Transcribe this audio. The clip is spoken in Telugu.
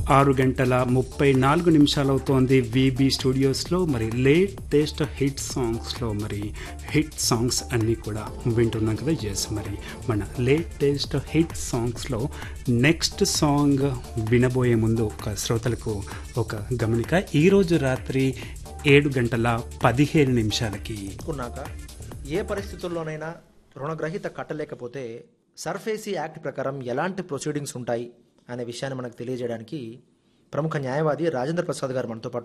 ఆరు గంటల ముప్పై నాలుగు నిమిషాలు అవుతోంది వీబీ స్టూడియోస్లో మరి లేటెస్ట్ హిట్ సాంగ్స్లో మరి హిట్ సాంగ్స్ అన్నీ కూడా వింటున్నాం కదా ఎస్ మరి మన లేటెస్ట్ హిట్ సాంగ్స్లో నెక్స్ట్ సాంగ్ వినబోయే ముందు ఒక శ్రోతలకు ఒక గమనిక ఈరోజు రాత్రి ఏడు గంటల పదిహేను నిమిషాలకి తీసుకున్నాక ఏ పరిస్థితుల్లోనైనా రుణగ్రహీత కట్టలేకపోతే సర్ఫేసీ యాక్ట్ ప్రకారం ఎలాంటి ప్రొసీడింగ్స్ ఉంటాయి అనే విషయాన్ని మనకు తెలియజేయడానికి ప్రముఖ న్యాయవాది రాజేంద్ర ప్రసాద్ గారు మనతో పాటు